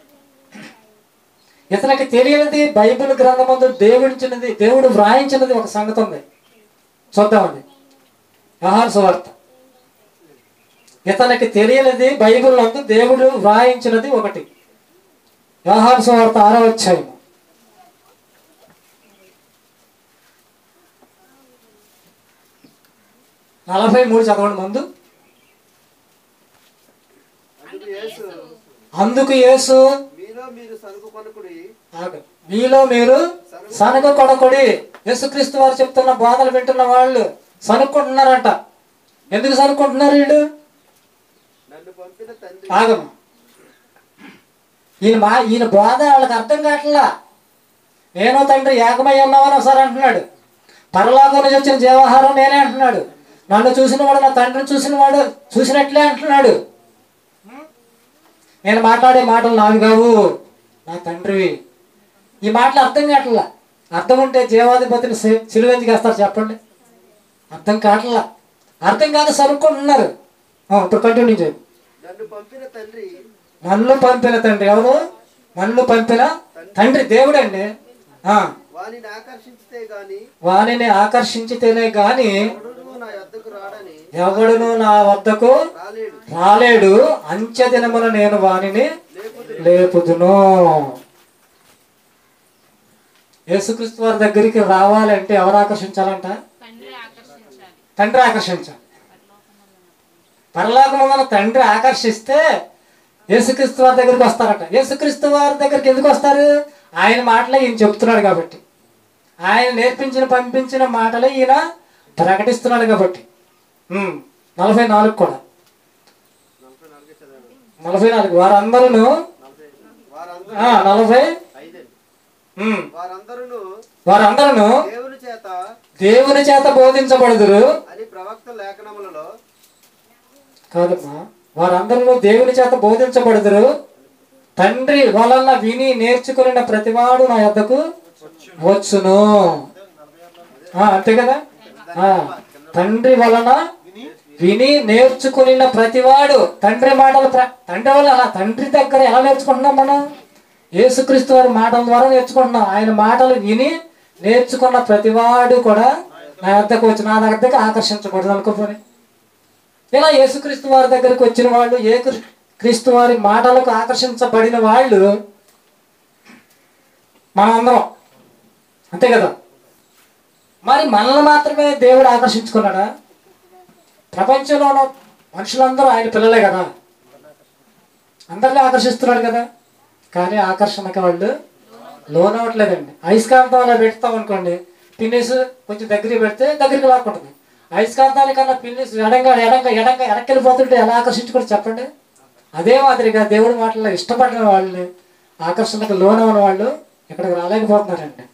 ఇతనికి తెలియనిది బైబిల్ గ్రంథమందు దేవుడిచ్చినది దేవుడు వ్రాయించినది ఒక సంగతి ఉంది చూద్దామండి వ్యవహార సువార్త ఇతనికి తెలియనిది బైబిల్ నందు దేవుడు వ్రాయించినది ఒకటి వ్యవహార సువార్త ఆరో అధ్యాయం నలభై మూడు చదవండి ముందు అందుకు యేసు అందుకు యేసు మీలో మీరు సరుకు కొనుకుడి ఆగు. మీలో మీరు సనగ కొడకుడి యేసుక్రీస్తు వారు చెప్తున్న బోధలు వింటున్న వాళ్ళు సనుక్కుంటున్నారంట ఎందుకు సనుక్కుంటున్నారు వీళ్ళు నన్ను పంపిన తండ్రి ఆగము ఈయన మా ఈయన బోధ వాళ్ళకి అర్థం కావట్లా నేను తండ్రి ఏకమై ఉన్నామని ఒకసారి అంటున్నాడు పరలోకం నుంచి వచ్చిన జీవాహారం నేనే అంటున్నాడు నన్ను చూసిన వాడు నా తండ్రిని చూసిన వాడు చూసినట్లే అంటున్నాడు నేను మాట్లాడే మాటలు నావి కావు నా తండ్రివి ఈ మాటలు అర్థం కావట్లా అర్థం ఉంటే జీవాధిపతిని సి- సిలువెందుకు వేస్తారు చెప్పండి అర్థం కావట్లా అర్థం కాక సరుక్కుంటున్నారు ఆ, ఇప్పుడు కంటిన్యూ చేయండి నన్ను పంపిన తండ్రి నన్ను పంపిన తండ్రి ఎవరు నన్ను పంపిన తండ్రి దేవుడండి ఆ వానిని ఆకర్షించితే గాని వానిని ఆకర్షించితేనే గాని ఎవడును నా యొద్దకు రాడని ఎవడును నా వద్దకు రాలేడు రాలేడు అంచె దినమున నేను వానిని లేకపోతే లేపుదును యేసుక్రీస్తు వారి దగ్గరికి రావాలంటే ఎవరు ఆకర్షించాలంట తండ్రి ఆకర్షించాలి తండ్రి ఆకర్షించాలి పరలోకమున తండ్రి ఆకర్షిస్తే యేసుక్రీస్తు వారి దగ్గరికి వస్తారట యేసుక్రీస్తు వారి దగ్గరికి ఎందుకు వస్తారు ఆయన మాటలే ఈయన చెప్తున్నాడు కాబట్టి ఆయన నేర్పించిన పంపించిన మాటలే ఈయన ప్రకటిస్తున్నాడు కాబట్టి ఉమ్, నలభై నాలుగు కూడా నలభై నాలుగే చదవండి నలభై నాలుగు వారందరూ నలభై వారందరూ ఆ, నలభై ఐదండి ఉమ్, వారందరూ వారందరూ దేవుని చేత దేవుని చేత బోధించబడుదురు అని ప్రవక్త లేఖనములలో కాదమ్మా వారందరూ దేవుని చేత బోధించబడుదురు తండ్రి వలన విని నేర్చుకున్న ప్రతివాడు నా యొద్దకు వచ్చును ఆ, అంతే కదా ఆ, తండ్రి వలన విని నేర్చుకున్న ప్రతివాడు తండ్రి మాటలు ప్ర- తండ్రి వల్ల అలా తండ్రి దగ్గర ఎలా నేర్చుకుంటున్నాం మనం యేసుక్రీస్తు వారి మాటల ద్వారా నేర్చుకుంటున్నాం ఆయన మాటలు విని నేర్చుకున్న ప్రతివాడు కూడా నా వద్దకు వచ్చి నా దగ్గరకు ఆకర్షించకూడదు అనుకోపోయి ఇలా యేసుక్రీస్తు వారి దగ్గరికి వచ్చిన వాళ్ళు ఏ క్రి- క్రీస్తు వారి మాటలకు ఆకర్షించబడిన వాళ్ళు మనం అందరం అంతే కదా మరి మనల్ని మాత్రమే దేవుడు ఆకర్షించుకున్నాడా ప్రపంచంలో ఉన్న మనుషులందరూ ఆయన పిల్లలే కదా అందరినీ ఆకర్షిస్తున్నాడు కదా కానీ ఆకర్షణకి వాళ్ళు లోన్ అవ్వట్లేదండి అయస్కాంతం అలా పెడతాం అనుకోండి పిన్నిస్ కొంచెం దగ్గరికి పెడితే దగ్గరికి లాక్కుంటుంది అయస్కాంతానికన్నా పిన్నిస్ ఎడంగా ఎడంగా ఎడంగా ఎడకెళ్ళిపోతుంటే ఎలా ఆకర్షించుకోండి చెప్పండి అదే మాదిరిగా దేవుడి మాటల్లో ఇష్టపడిన వాళ్ళని ఆకర్షణకు లోన్ అవ్వని వాళ్ళు ఇక్కడికి రాలేకపోతున్నారండి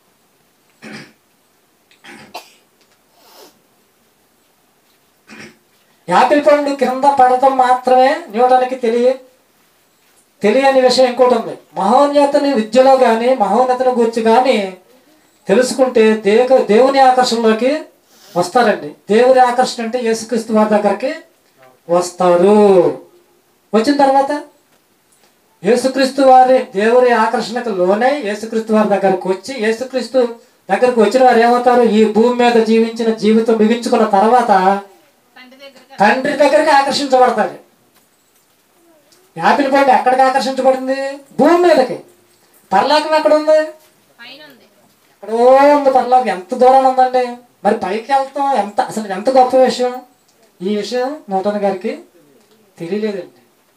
యాపిల్ పండు కింద పడటం మాత్రమే న్యూటన్కి తెలియ తెలియని విషయం ఇంకోటి ఉంది మహోన్నతని విద్యలో కానీ మహోన్నతని గురించి కానీ తెలుసుకుంటే దేవ దేవుని ఆకర్షణలోకి వస్తారండి దేవుని ఆకర్షణ అంటే యేసుక్రీస్తు వారి దగ్గరికి వస్తారు వచ్చిన తర్వాత యేసుక్రీస్తు వారి దేవుని ఆకర్షణకు లోనై యేసుక్రీస్తు వారి దగ్గరకు వచ్చి యేసుక్రీస్తు దగ్గరకు వచ్చిన వారు ఏమవుతారు ఈ భూమి మీద జీవించిన జీవితం ముగించుకున్న తర్వాత తండ్రి దగ్గరికి తండ్రి దగ్గరికి ఆకర్షించబడతారు యాపిల్ పండు ఎక్కడికి ఆకర్షించబడింది భూమి మీదకి పరలోకం ఎక్కడ ఉంది పైన ఉంది ఎక్కడో ఉంది పరలోకం ఎంత దూరం ఉందండి మరి పైకి వెళ్తాం ఎంత అసలు ఎంత గొప్ప విషయం ఈ విషయం నూటన్ గారికి తెలియలేదండి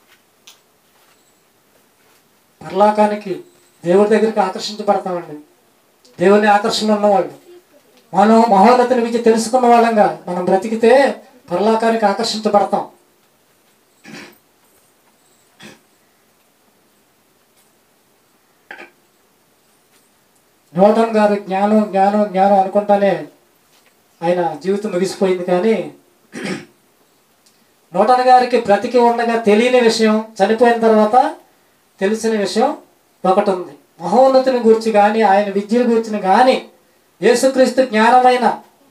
పరలోకానికి దేవుడి దగ్గరికి ఆకర్షించబడతామండి దేవుని ఆకర్షణ ఉన్నవాళ్ళు మనం మహోన్నతిని విద్య తెలుసుకున్న వాళ్ళంగా మనం బ్రతికితే పరలోకానికి ఆకర్షించబడతాం న్యూటన్ గారు జ్ఞానం జ్ఞానం జ్ఞానం అనుకుంటానే ఆయన జీవితం ముగిసిపోయింది కానీ న్యూటన్ గారికి బ్రతికి ఉండగా తెలియని విషయం చనిపోయిన తర్వాత తెలిసిన విషయం ఒకటి ఉంది మహోన్నతిని గురించి కానీ ఆయన విద్యను గురించి కానీ యేసుక్రీస్తు జ్ఞానమైన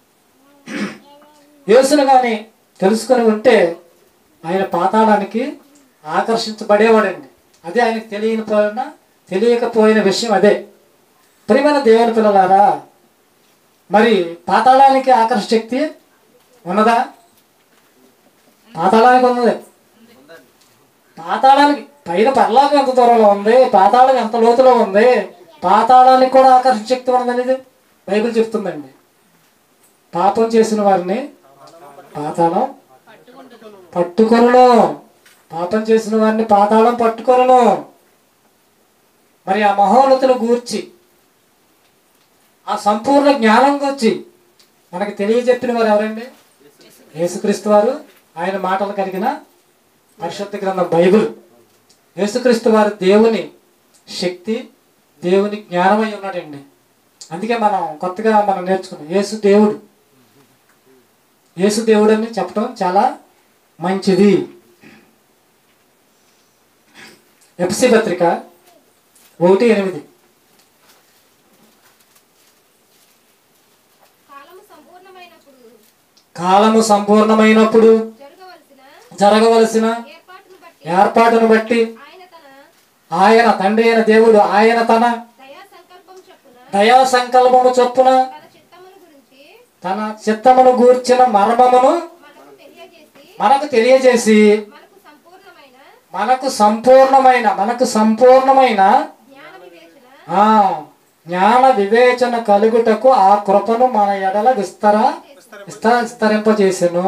యేసును కానీ తెలుసుకొని ఉంటే ఆయన పాతాళానికి ఆకర్షించబడేవాడండి అదే ఆయనకు తెలియని పోయిన తెలియకపోయిన విషయం అదే ప్రియమైన దేవుని పిల్లలారా మరి పాతాళానికి ఆకర్షణ శక్తి ఉన్నదా పాతాళానికి ఉన్నది పాతాళానికి పైన పరలోకం ఎంత దూరంలో ఉంది పాతాళం ఎంత లోతులో ఉంది పాతాళానికి కూడా ఆకర్షణ శక్తి ఉన్నదనేది బైబిల్ చెప్తుందండి పాపం చేసిన వారిని పాతాళం పట్టుకొనును పాపం చేసిన వారిని పాతాళం పట్టుకొనును మరి ఆ మహోన్నతులు గూర్చి ఆ సంపూర్ణ జ్ఞానం గురించి మనకి తెలియజెప్పిన వారు ఎవరండి యేసుక్రీస్తు వారు ఆయన మాటలు కలిగిన పరిశుద్ధ గ్రంథం బైబిల్ యేసుక్రీస్తు వారు దేవుని శక్తి దేవుని జ్ఞానమై ఉన్నాడండి అందుకే మనం కొత్తగా మనం నేర్చుకున్నాం యేసు దేవుడు యేసు దేవుడు అని చెప్పడం చాలా మంచిది ఎఫ్సి పత్రిక ఒకటి ఎనిమిది కాలము సంపూర్ణమైనప్పుడు కాలము సంపూర్ణమైనప్పుడు జరగవలసిన జరగవలసిన ఏర్పాటును బట్టి ఏర్పాటును బట్టి ఆయన తన ఆయన తండ్రి అయిన దేవుడు ఆయన తన దయా సంకల్పం చొప్పున దయా సంకల్పము చొప్పున తన చిత్తమును గురించి తన చిత్తమును గూర్చిన మర్మమును మనకు తెలియజేసి మనకు తెలియజేసి మనకు సంపూర్ణమైన మనకు సంపూర్ణమైన మనకు సంపూర్ణమైన జ్ఞాన వివేచన ఆ జ్ఞాన వివేచన కలుగుటకు ఆ కృపను మన ఎడల విస్తర విస్తర విస్తరింపజేసెను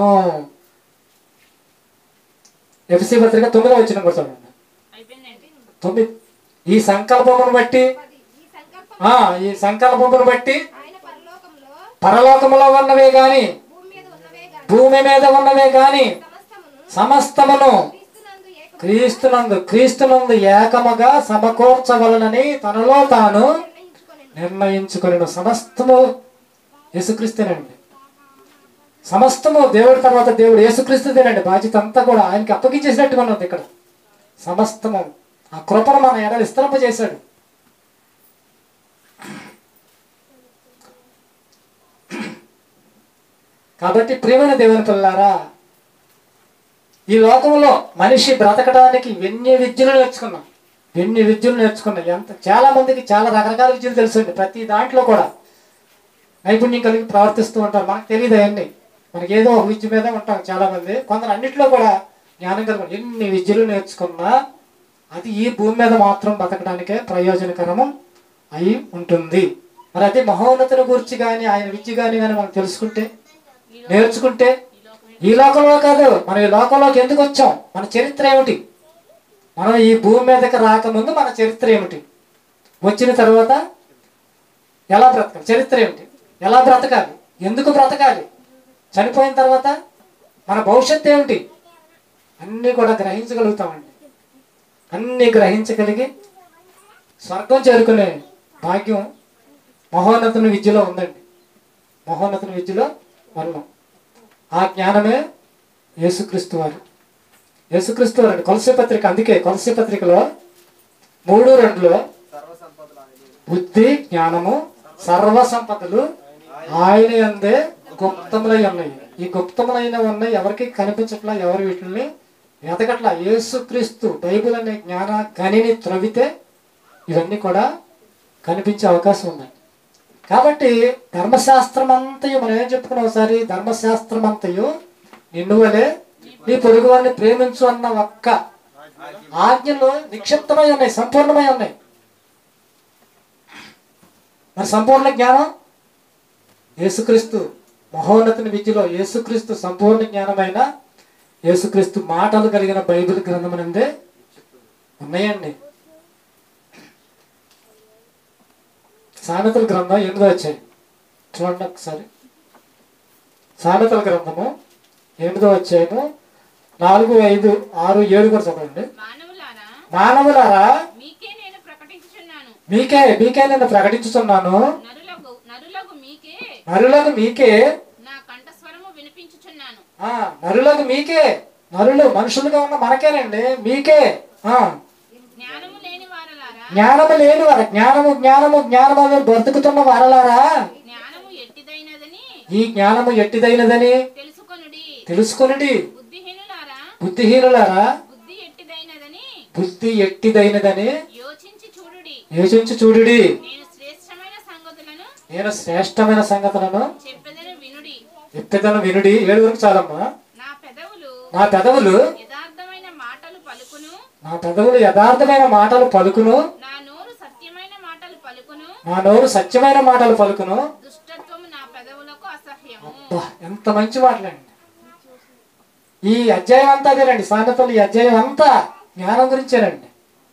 ఎఫ్సి పత్రిక తొమ్మిదో వచ్చిన కూడా చూడండి అయిపోయిందండి తొమ్మిది ఈ సంకల్పమును బట్టి పది ఈ సంకల్పం ఆ ఈ సంకల్పమును బట్టి ఆయన పరలోకంలో పరలోకములో ఉన్నవే గాని భూమి మీద ఉన్నవే గాని భూమి మీద ఉన్నవే గాని సమస్తమును సమస్తమును క్రీస్తునందు ఏకముగా క్రీస్తునందు క్రీస్తునందు ఏకముగా సమకూర్చవలనని తనలో తాను నిర్ణయించుకొనెను నిర్ణయించుకొనిను సమస్తము యేసుక్రీస్తునండి సమస్తము దేవుడి తర్వాత దేవుడు యేసుక్రీస్తుదేనండి బాధ్యత అంతా కూడా ఆయనకి అప్పగించేసినట్టుగా ఉన్నది ఇక్కడ సమస్తము ఆ కృపను మన ఎడ విస్తరింపజేశాడు కాబట్టి ప్రియమైన దేవుని పిల్లారా ఈ లోకంలో మనిషి బ్రతకడానికి ఎన్ని విద్యలు నేర్చుకున్నాం ఎన్ని విద్యలు నేర్చుకున్నాం ఎంత చాలా మందికి చాలా రకరకాల విద్యలు తెలుసండి ప్రతి దాంట్లో కూడా నైపుణ్యం కలిగి ప్రవర్తిస్తూ ఉంటారు మనకు తెలియదు అవన్నీ మనకి ఏదో ఒక విద్య మీద ఉంటాం చాలా మంది కొందరు అన్నింటిలో కూడా జ్ఞానం కలిగి ఉంటారు. ఎన్ని విద్యలు నేర్చుకున్నా అది ఈ భూమి మీద మాత్రం బతకడానికే ప్రయోజనకరము అయి ఉంటుంది మరి అదే మహోన్నతుని గురించి కానీ ఆయన విద్య కానీ కానీ మనం తెలుసుకుంటే నేర్చుకుంటే ఈ లోకంలో కాదు మనం ఈ లోకంలోకి ఎందుకు వచ్చాం మన చరిత్ర ఏమిటి మనం ఈ భూమి మీదకి రాకముందు మన చరిత్ర ఏమిటి వచ్చిన తర్వాత ఎలా బ్రతకాలి చరిత్ర ఏమిటి ఎలా బ్రతకాలి ఎందుకు బ్రతకాలి చనిపోయిన తర్వాత మన భవిష్యత్తు ఏమిటి అన్నీ కూడా గ్రహించగలుగుతామండి అన్నీ గ్రహించగలిగి స్వర్గం చేరుకునే భాగ్యం మహోన్నతుని విద్యలో ఉందండి మహోన్నతుని విద్యలో ఉన్నాం ఆ జ్ఞానమే యేసుక్రీస్తు వారు యేసుక్రీస్తు వారు అండి కొలసి పత్రిక అందుకే కొలసి పత్రికలో మూడు రెండులో సర్వసంపదలు ఆయన బుద్ధి జ్ఞానము సర్వ సంపదలు ఆయన అందే గుప్తములై ఉన్నాయి ఈ గుప్తములైన ఉన్నాయి ఎవరికి కనిపించట్లా ఎవరు వీటిని వెతకట్లా యేసుక్రీస్తు బైబిల్ అనే జ్ఞాన గనిని త్రవితే ఇవన్నీ కూడా కనిపించే అవకాశం ఉంది కాబట్టి ధర్మశాస్త్రం అంతయు మనం ఏం చెప్పుకున్నాం ఒకసారి ధర్మశాస్త్రం అంతయు నిన్ను వలే నీ పొరుగు వారిని ప్రేమించు అన్న ఒక్క ఆజ్ఞలు నిక్షిప్తమై ఉన్నాయి సంపూర్ణమై ఉన్నాయి మరి సంపూర్ణ జ్ఞానం యేసుక్రీస్తు మహోన్నతుని విద్యలో యేసుక్రీస్తు సంపూర్ణ జ్ఞానమైన యేసుక్రీస్తు మాటలు కలిగిన బైబిల్ గ్రంథమనందే ఉన్నాయండి సామెతల గ్రంథం ఎనిమిదో వచ్చాయి చూడండి ఒకసారి సామెతల గ్రంథము ఎనిమిదో వచ్చాయము నాలుగు ఐదు ఆరు ఏడు కూడా చదవండి మానవులారా మానవులారా మీకే నేను ప్రకటించుచున్నాను మీకే మీకే నేను ప్రకటించుతున్నాను నరులకు నరులకు మీకే నరులకు మీకే నా కంఠస్వరము వినిపించుచున్నాను ఆ నరులకు మీకే నరులు మనుషులుగా ఉన్న మనకేనండి మీకే ఆ జ్ఞానము లేని వారలారా జ్ఞానము లేని వారు జ్ఞానము జ్ఞానము జ్ఞానము అని బ్రతుకుతున్న వారలారా జ్ఞానము ఎట్టిదైనదని ఈ జ్ఞానము ఎట్టిదైనదని తెలుసుకొనుడి తెలుసుకొనిడి బుద్ధిహీనులారా బుద్ధిహీనులారా బుద్ధి ఎట్టిదైనదని బుద్ధి ఎట్టిదైనదని యోచించి చూడుడి యోచించి చూడుడి నేను శ్రేష్టమైన సంగతులను నేను శ్రేష్టమైన సంగతులను చెప్పెదను వినుడి ఎప్పెదను వినుడి ఏడు వరకు చాలమ్మా నా పెదవులు నా పెదవులు యథార్థమైన మాటలు పలుకును నా పెదవులు యథార్థమైన మాటలు పలుకును నా నోరు సత్యమైన మాటలు పలుకును నా నోరు సత్యమైన మాటలు పలుకును దుష్టత్వము నా పెదవులకు అసహ్యము అబ్బా ఎంత మంచి మాటలండి ఈ అధ్యాయం అంతా అదేనండి సామెతలు ఈ అధ్యాయం అంతా జ్ఞానం గురించేనండి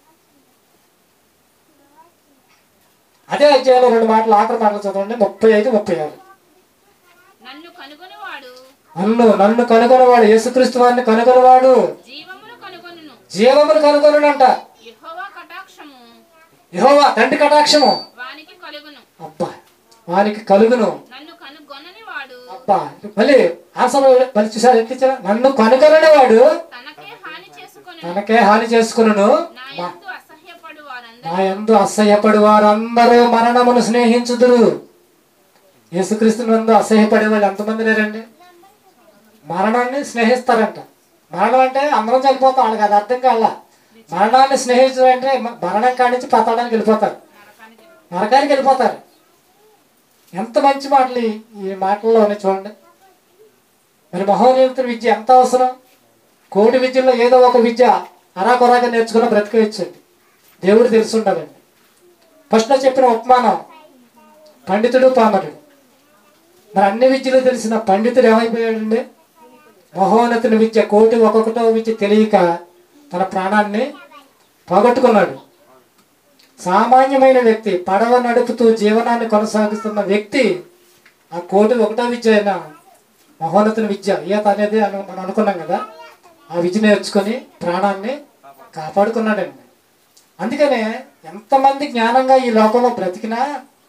అదే అధ్యాయంలో రెండు మాటలు ఆఖరి మాటలు చదవండి ముప్పై ఐదు ముప్పై ఆరు నన్ను కనుగొనివాడు నన్ను నన్ను కనుగొనవాడు యేసుక్రీస్తు వారిని కనుగొనవాడు జీవమును కనుగొనును జీవమును కనుగొనుడంట యెహోవా కటాక్షము యెహోవా తండ్రి కటాక్షము వానికి కలుగును అబ్బా వానికి కలుగును నన్ను కనుగొనని వాడు అబ్బా మళ్ళీ ఆసన మళ్ళీ చూసారు ఎట్టించారు నన్ను కనుగొనని వాడు తనకే హాని చేసుకొను తనకే హాని చేసుకును నా యందు అసహ్యపడు వారందరూ నా ఎందు అసహ్యపడి వారందరూ మరణమును స్నేహించుదురు యేసుక్రీస్తు నందు అసహ్యపడే వాళ్ళు ఎంతమంది లేరండి మరణాన్ని స్నేహిస్తారంట మరణం అంటే అందరం చనిపోతాం వాళ్ళకి అది అర్థం కాల మరణాన్ని స్నేహించడం అంటే మ- మరణం కాడి నుంచి పతాడానికి వెళ్ళిపోతారు నరకానికి వెళ్ళిపోతారు ఎంత మంచి మాటలు ఈ- ఈ మాటల్లో ఉన్నాయి చూడండి మరి మహోన్నతుని విద్య ఎంత అవసరం కోటి విద్యలో ఏదో ఒక విద్య అరాకొరాగా నేర్చుకున్న బ్రతికేయచ్చండి దేవుడు తెలిసి ఉండాలండి ఫస్ట్లో చెప్పిన ఉపమానం పండితుడు పామరుడు మరి అన్ని విద్యలు తెలిసిన పండితుడు ఏమైపోయాడండి మహోన్నతుని విద్య కోటి ఒక్కొక్కటో విద్య తెలియక తన ప్రాణాన్ని పోగొట్టుకున్నాడు సామాన్యమైన వ్యక్తి పడవ నడుపుతూ జీవనాన్ని కొనసాగిస్తున్న వ్యక్తి ఆ కోటి ఒకటో విద్య అయిన మహోన్నతుని విద్య ఈత అనేది అను- మనం అనుకున్నాం కదా ఆ విద్య నేర్చుకొని ప్రాణాన్ని కాపాడుకున్నాడండి అందుకనే ఎంతమంది జ్ఞానంగా ఈ లోకంలో బ్రతికినా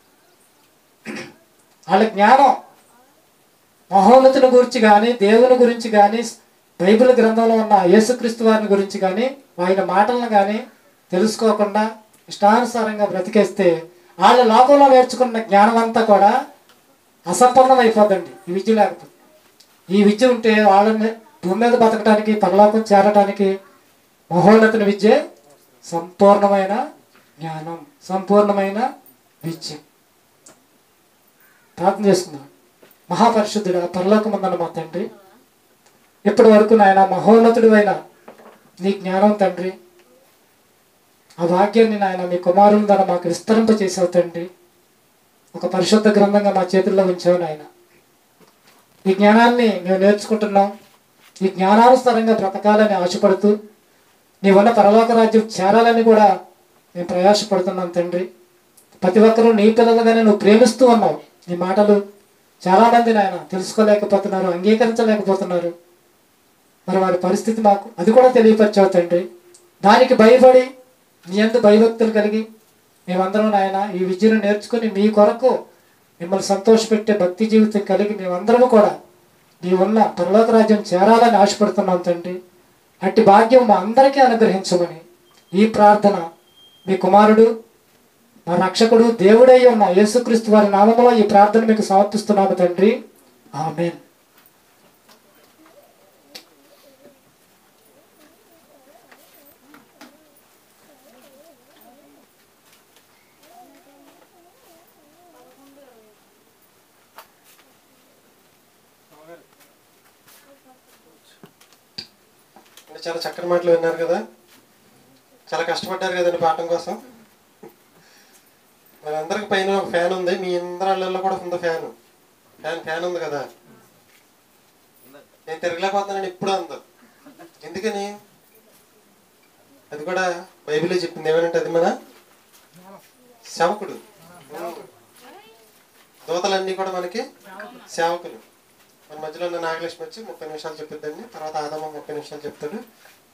వాళ్ళ జ్ఞానం మహోన్నతుని గురించి కానీ దేవుని గురించి కానీ బైబిల్ గ్రంథంలో ఉన్న యేసుక్రీస్తు వారిని గురించి కానీ ఆయన మాటలను కానీ తెలుసుకోకుండా ఇష్టానుసారంగా బ్రతికేస్తే వాళ్ళ లోకంలో నేర్చుకున్న జ్ఞానం అంతా కూడా అసంపన్నం అయిపోద్దండి ఈ విద్య లేకపోతే ఈ విద్య ఉంటే వాళ్ళని భూమి మీద బతకడానికి పరలోకం చేరడానికి మహోన్నతుని విద్య సంపూర్ణమైన జ్ఞానం సంపూర్ణమైన విద్య ప్రార్థన చేస్తున్నాం మహాపరిశుద్ధుడు పరలోకమందన మా తండ్రి ఇప్పటి వరకు నాయన మహోన్నతుడు అయిన నీ జ్ఞానం తండ్రి ఆ భాగ్యాన్ని నాయన మీ కుమారుల ద్వారా మాకు విస్తరింప చేసావు తండ్రి ఒక పరిశుద్ధ గ్రంథంగా మా చేతుల్లో ఉంచావు నాయన ఈ జ్ఞానాన్ని మేము నేర్చుకుంటున్నాం ఈ జ్ఞానానుసారంగా బ్రతకాలని ఆశపడుతూ నీవన్న పరలోక రాజ్యం చేరాలని కూడా మేము ప్రయాసపడుతున్నాం తండ్రి ప్రతి ఒక్కరూ నీ పిల్లలుగానే నువ్వు ప్రేమిస్తూ ఉన్నావు నీ మాటలు చాలా మంది నాయన తెలుసుకోలేకపోతున్నారు అంగీకరించలేకపోతున్నారు మరి వారి పరిస్థితి మాకు అది కూడా తెలియపరిచావు తండ్రి దానికి భయపడి నీ అందు భయభక్తులు కలిగి మేమందరం నాయన ఈ విద్యను నేర్చుకుని మీ కొరకు మిమ్మల్ని సంతోషపెట్టే భక్తి జీవితం కలిగి మేమందరము కూడా నీ ఉన్న పరలోక రాజ్యం చేరాలని ఆశపడుతున్నాం తండ్రి అట్టి భాగ్యం మా అందరికీ అనుగ్రహించమని ఈ ప్రార్థన మీ కుమారుడు మా రక్షకుడు దేవుడై ఉన్న యేసుక్రీస్తు వారి నామములో ఈ ప్రార్థన మీకు సమర్పిస్తున్నాము తండ్రి ఆమెన్ అంటే చాలా చక్కని మాటలు విన్నారు కదా చాలా కష్టపడ్డారు కదండి పాఠం కోసం మరి అందరికి పైన ఒక ఫ్యాన్ ఉంది మీ ఇంద్రాలలో కూడా ఉంది ఫ్యాన్ ఫ్యాన్ ఫ్యాన్ ఉంది కదా నేను తిరగలేకపోతున్నాను ఇప్పుడు అందు ఎందుకని అది కూడా బైబిల్లో చెప్పింది ఏమనంటే అది మన సేవకుడు దూతలన్నీ కూడా మనకి సేవకులు మన మధ్యలో ఉన్న నాగలక్ష్మి వచ్చి ముప్పై నిమిషాలు చెప్పిద్దండి తర్వాత ఆదమ్మ ముప్పై నిమిషాలు చెప్తాడు